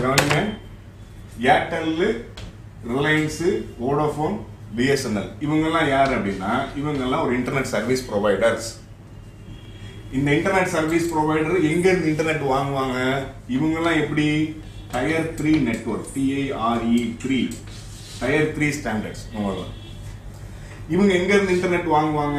கவனிங்க Airtel Reliance Vodafone BSNL இவங்கெல்லாம் யார் அப்படின்னா இவங்கெல்லாம் ஒரு இன்டர்நெட் சர்வீஸ் ப்ரொவைடர்ஸ் இந்த இன்டர்நெட் சர்வீஸ் ப்ரொவைடர் எங்க இருந்து இன்டர்நெட் வாங்குவாங்க இவங்கெல்லாம் எப்படி tier three network T I R E three tier three standards இவங்க எங்க இருந்து இன்டர்நெட் வாங்குவாங்க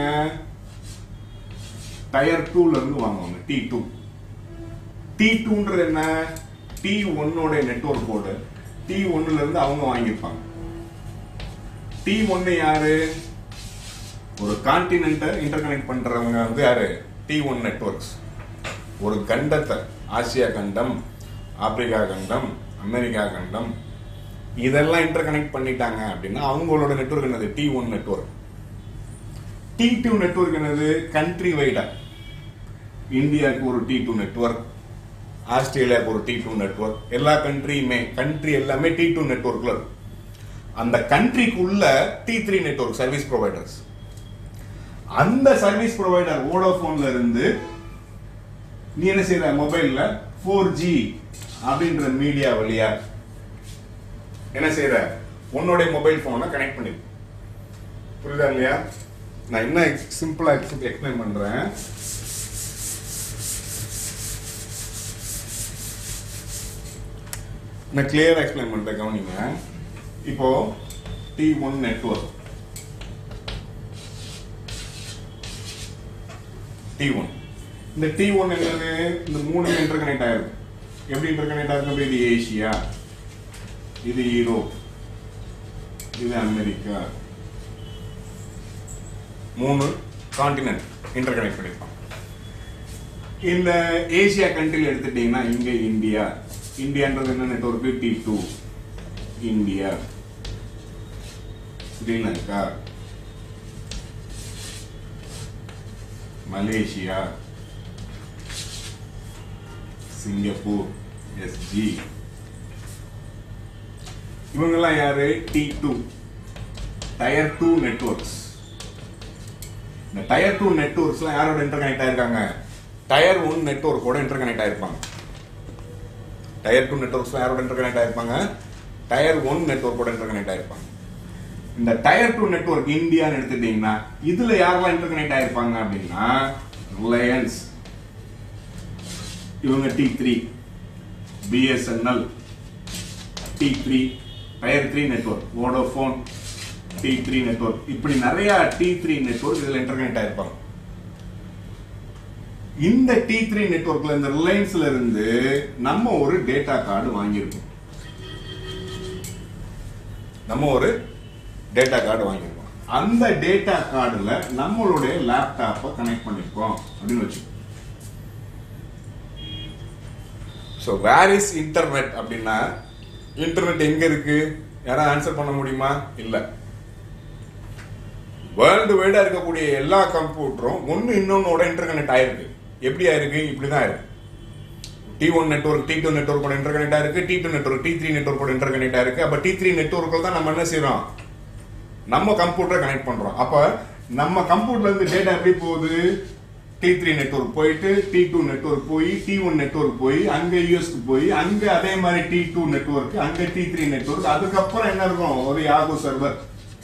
டயர் டூல இருந்து வாங்குவாங்க டி டூ டி டூன்றது என்ன டி ஒன்னோட நெட்ஒர்க் கோடு டி ஒன்னுல இருந்து அவங்க வாங்கியிருப்பாங்க டி ஒன்னு யாரு ஒரு கான்டினென்ட்டை இன்டர்கனெக்ட் பண்றவங்க வந்து யாரு டி ஒன் நெட்ஒர்க்ஸ் ஒரு கண்டத்தை ஆசியா கண்டம் ஆப்பிரிக்கா கண்டம் அமெரிக்கா கண்டம் இதெல்லாம் இன்டர்கனெக்ட் பண்ணிட்டாங்க அப்படின்னா அவங்களோட நெட்வொர்க் என்னது T one network T two network என்னது கண்ட்ரி வைடா இந்தியாவுக்கு ஒரு டி டூ நெட்வொர்க் ஆஸ்திரேலியாவுக்கு ஒரு டி டூ நெட்வொர்க் எல்லா கண்ட்ரியுமே கண்ட்ரி எல்லாமே டி டூ நெட்வொர்க்ல இருக்கும் அந்த கண்ட்ரிக்குள்ள T three network service providers அந்த சர்வீஸ் ப்ரொவைடர் வோடோஃபோன்ல இருந்து நீ என்ன செய்யற மொபைல்ல ஃபோர் ஜி அப்படின்ற மீடியா வழியா என்ன செய்யற உன்னுடைய மொபைல் போனை கனெக்ட் பண்ணி புரியுதா இல்லையா நான் என்ன சிம்பிளா எக்ஸ்பிளைன் பண்றேன் நான் கிளியரா எக்ஸ்பிளைன் பண்றேன் கவனிங்க இப்போ T one network T one இந்த டி ஒன் என்னது இந்த மூணு இன்டர் கனெக்ட் ஆயிருக்கு எப்படி இன்டர் கனெக்ட் ஆயிருக்கு இது ஏசியா இது யூரோப் இது அமெரிக்கா மூணு காண்டினென்ட் இன்டர் கனெக்ட் பண்ணிருப்பான் இந்த ஏசியா கண்ட்ரியில் எடுத்துட்டீங்கன்னா இங்க இந்தியா இந்தியான்றது என்ன network T two India Sri Lanka Malaysia Singapore SG இவங்கெல்லாம் யாரு T two tier two networks இந்த டயர் டூ நெட்ஒர்க்ஸ்லாம் யாரோட இன்டர் கனெக்ட் ஆயிருக்காங்க டயர் ஒன் நெட்ஒர்க்கோட இன்டர் கனெக்ட் ஆயிருப்பாங்க டயர் டூ நெட்ஒர்க்ஸ் யாரோட இன்டர் கனெக்ட் ஆயிருப்பாங்க டயர் ஒன் நெட்ஒர்க்கோட இன்டர் கனெக்ட் ஆயிருப்பாங்க இந்த டயர் டூ நெட்ஒர்க் இந்தியான்னு எடுத்துட்டீங்கன்னா இதுல யாரெல்லாம் இன்டர் கனெக்ட் ஆயிருப்பாங்க அப்படின்னா ரிலையன்ஸ் இவங்க T three BSNL T three tier three network Vodafone T three network இப்படி நிறைய டி த்ரீ நெட்ஒர்க் இதுல இன்டர் கனெக்ட் ஆயிருப்பாங்க இந்த டி த்ரீ நெட்ஒர்க்ல இந்த ரிலையன்ஸ்ல இருந்து நம்ம ஒரு டேட்டா கார்டு வாங்கியிருக்கோம் நம்ம ஒரு டேட்டா கார்டு வாங்கியிருக்கோம் அந்த டேட்டா கார்டுல நம்மளுடைய லேப்டாப்பை கனெக்ட் பண்ணிருக்கோம் அப்படின்னு வச்சு ஸோ வேர் இஸ் இன்டர்நெட் அப்படின்னா இன்டர்நெட் எங்க இருக்கு யாராவது ஆன்சர் பண்ண முடியுமா இல்ல வேர்ல்டு வைடா இருக்கக்கூடிய எல்லா கம்ப்யூட்டரும் ஒன்னு இன்னொன்னோட இன்டர்கனெக்ட் ஆயிருக்கு எப்படி ஆயிருக்கு இப்படிதான் ஆயிருக்கு T one network T two நெட்ஒர்க்கோட இன்டர்கனெக்ட் ஆயிருக்கு T two network T three நெட்ஒர்க்கோட இன்டர்கனெக்ட் ஆயிருக்கு அப்ப டி த்ரீ நெட்ஒர்க்கில் தான் நம்ம என்ன செய்யறோம் நம்ம கம்ப்யூட்டரை கனெக்ட் பண்றோம் அப்ப நம்ம கம்ப்யூட்டர்ல இருந்து டேட்டா எப்படி போகுது டி த்ரீ நெட்ஒர்க் போயிட்டு டி டூ நெட்ஒர்க் போய் டி ஒன் நெட்ஒர்க் போய் அங்க யூஎஸ்க்கு போய் அங்க அதே மாதிரி டி டூ நெட்ஒர்க் அங்க டி த்ரீ நெட்ஒர்க் அதுக்கப்புறம் என்ன இருக்கும் ஒரு யாகோ சர்வர்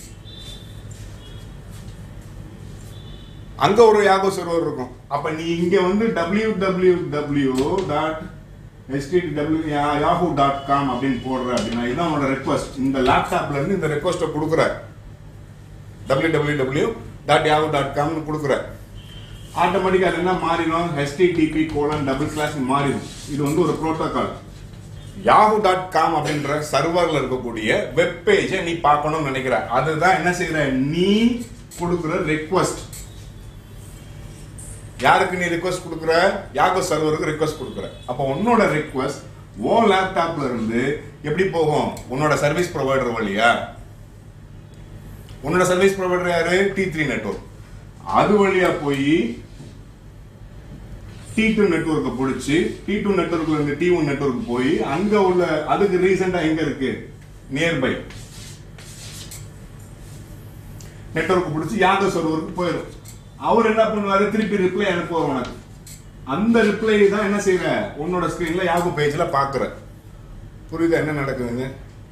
அங்க ஒரு யாகோ சர்வர் இருக்கும் அப்ப நீ இங்க வந்து டபிள்யூ டபிள்யூ டபிள்யூ டாட் எஸ்டிடபிள்யூ யாஹூ டாட் காம் அப்படின்னு போடுற அப்படின்னா இதான் உன்னோட ரெக்வஸ்ட் இந்த லேப்டாப்ல இருந்து இந்த ரெக்வஸ்ட்டை கொடுக்குற W W W dot Yahoo dot காம்னு கொடுக்குற ஆட்டோமேட்டிக்கா அது என்ன மாறிடும் ஹெச்டிடிபி கோலன் டபுள் ஸ்லாஷ் மாறிடும் இது வந்து ஒரு புரோட்டோகால் யாஹூ டாட் காம் அப்படின்ற சர்வர்ல இருக்கக்கூடிய வெப் பேஜை நீ பார்க்கணும்னு நினைக்கிற அதுதான் என்ன செய்யற நீ கொடுக்குற ரெக்வஸ்ட் யாருக்கு நீ ரிக்வஸ்ட் கொடுக்குற யாகோ சர்வருக்கு ரிக்வஸ்ட் கொடுக்குற அப்போ உன்னோட ரிக்வஸ்ட் ஓ லேப்டாப்ல இருந்து எப்படி போகும் உன்னோட சர்வீஸ் ப்ரொவைடர் வழியா உன்னோட சர்வீஸ் ப்ரொவைடர் யாரு டி த்ரீ நெட்ஒர்க் அது வழியா போய் டி டூ நெட்ஒர்க்கை பிடிச்சி டி டூ நெட்ஒர்க்ல இருந்து டி ஒன் நெட்ஒர்க் போய் அங்க உள்ள அதுக்கு ரீசெண்டா எங்க இருக்கு நியர்பை நெட்ஒர்க் பிடிச்சி யாகோ சர்வருக்கு போயிடும் அவர் என்ன பண்ணுவாரு திருப்பி ரிப்ளை அனுப்புவார் உனக்கு அந்த ரிப்ளை தான் என்ன செய்யற உன்னோட ஸ்கிரீன்ல யாகு பேஜ்ல பாக்குற புரியுதா என்ன நடக்குதுன்னு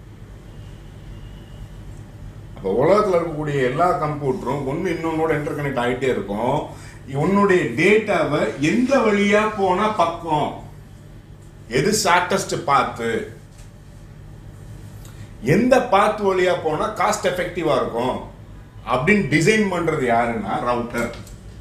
அப்போ உலகத்தில் இருக்கக்கூடிய எல்லா கம்ப்யூட்டரும் ஒன்று இன்னொன்னோட இன்டர் கனெக்ட் ஆகிட்டே இருக்கும் உன்னுடைய டேட்டாவை எந்த வழியா போனா பக்கம் எது ஷார்டஸ்ட் பாத்து எந்த பாத் வழியா போனா காஸ்ட் எஃபெக்டிவா இருக்கும் அப்படின்னு டிசைன் பண்றது யாருன்னா ரவுட்டர்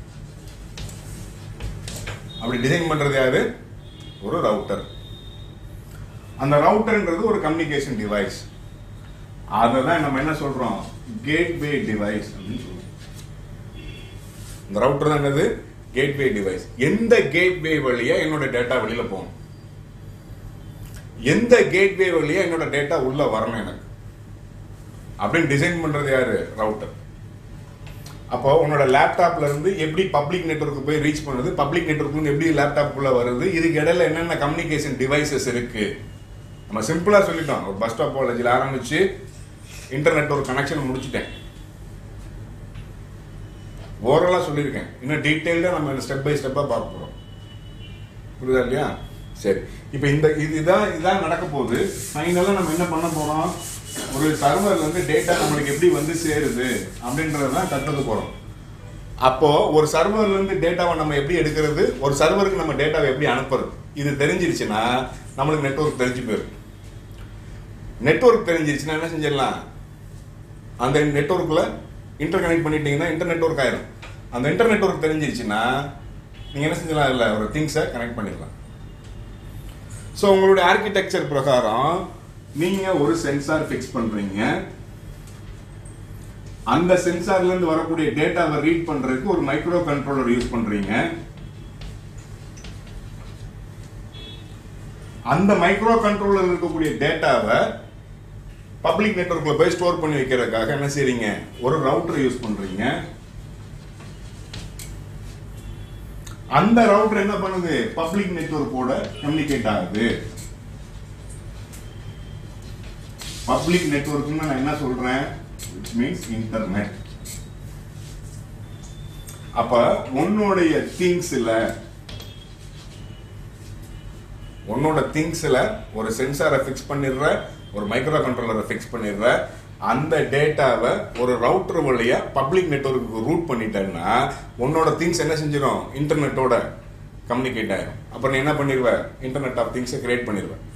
அப்படி டிசைன் பண்றது யாரு ஒரு ரவுட்டர் அந்த ரவுட்டர்ன்றது ஒரு கம்யூனிகேஷன் டிவைஸ் அதை தான் நம்ம என்ன சொல்றோம் கேட்வே டிவைஸ் அப்படின்னு சொல்றோம் இந்த ரவுட்டர் தான் என்னது கேட்வே டிவைஸ் எந்த கேட்வே வழியா என்னோட டேட்டா வெளியில போகணும் எந்த கேட்வே வழியா என்னோட டேட்டா உள்ள வரணும் எனக்கு அப்படின்னு டிசைன் பண்றது யாரு ரவுட்டர் அப்போ உன்னோட லேப்டாப்ல இருந்து எப்படி பப்ளிக் நெட்வொர்க் போய் ரீச் பண்ணுது பப்ளிக் நெட்வொர்க் எப்படி லேப்டாப்புக்குள்ள வருது இதுக்கு இடையில என்னென்ன கம்யூனிகேஷன் டிவைசஸ் இருக்கு நம்ம சிம்பிளா சொல்லிட்டோம் ஒரு பஸ் ஸ்டாப் காலேஜில் ஆரம்பிச்சு இன்டர்நெட் ஒரு கனெக்ஷன் முடிச்சிட்டேன் ஓரலாக சொல்லியிருக்கேன் இன்னும் டீட்டெயில்டாக நம்ம ஸ்டெப் பை ஸ்டெப்பாக பார்க்க போகிறோம் புரியுதா இல்லையா சரி இப்போ இந்த இதுதான் இதுதான் நடக்க போகுது ஃபைனலாக நம்ம என்ன பண்ண போகிறோம் ஒரு சர்வர்ல இருந்து டேட்டா நம்மளுக்கு எப்படி வந்து சேருது அப்படின்றத தான் கற்றுக்க போகிறோம் அப்போ ஒரு சர்வர்ல இருந்து டேட்டாவை நம்ம எப்படி எடுக்கிறது ஒரு சர்வருக்கு நம்ம டேட்டாவை எப்படி அனுப்புறது இது தெரிஞ்சிருச்சுன்னா நம்மளுக்கு நெட்வொர்க் தெரிஞ்சு போயிடும் நெட்வொர்க் தெரிஞ்சிருச்சுன்னா என்ன செஞ்சிடலாம் அந்த நெட்வொர்க்கில் இன்டர் கனெக்ட் பண்ணிட்டீங்கன்னா இன்டர் நெட்வொர்க் ஆயிரும் அந்த இன்டர் நெட்வொர்க் தெரிஞ்சிருச்சுன்னா நீங்கள் என்ன செஞ்சலாம் இல்லை ஒரு திங்ஸை கனெக்ட் பண்ணிடலாம் ஸோ உங்களுடைய ஆர்கிடெக்சர் பிரகாரம் நீங்கள் ஒரு சென்சார் ஃபிக்ஸ் பண்ணுறீங்க அந்த சென்சார்ல இருந்து வரக்கூடிய டேட்டாவை ரீட் பண்றதுக்கு ஒரு மைக்ரோ கண்ட்ரோலர் யூஸ் பண்றீங்க அந்த மைக்ரோ கண்ட்ரோலர் இருக்கக்கூடிய டேட்டாவை பப்ளிக் நெட்வொர்க்ல போய் ஸ்டோர் பண்ணி வைக்கிறதுக்காக என்ன செய்றீங்க ஒரு ரவுட்டர் யூஸ் பண்றீங்க அந்த ரவுட்டர் என்ன பண்ணுது பப்ளிக் நெட்வொர்க்கோட கம்யூனிகேட் ஆகுது பப்ளிக் நெட்வொர்க்னு நான் என்ன சொல்றேன் which மீன்ஸ் இன்டர்நெட் அப்ப உன்னுடைய திங்ஸ்ல உன்னோட திங்ஸ்ல ஒரு சென்சாரை ஃபிக்ஸ் பண்ணிடுற ஒரு மைக்ரோ கண்ட்ரோலரை ஃபிக்ஸ் பண்ணிடுற அந்த டேட்டாவை ஒரு ரவுட்டர் வழியா பப்ளிக் நெட்வொர்க்கு ரூட் பண்ணிட்டேன்னா உன்னோட திங்ஸ் என்ன செஞ்சிடும் இன்டர்நெட்டோட கம்யூனிகேட் ஆயிரும் அப்ப நீ என்ன பண்ணிடுவ இன்டர்நெட் ஆஃப் திங்ஸை கிரியேட் பண்ணிடுவேன்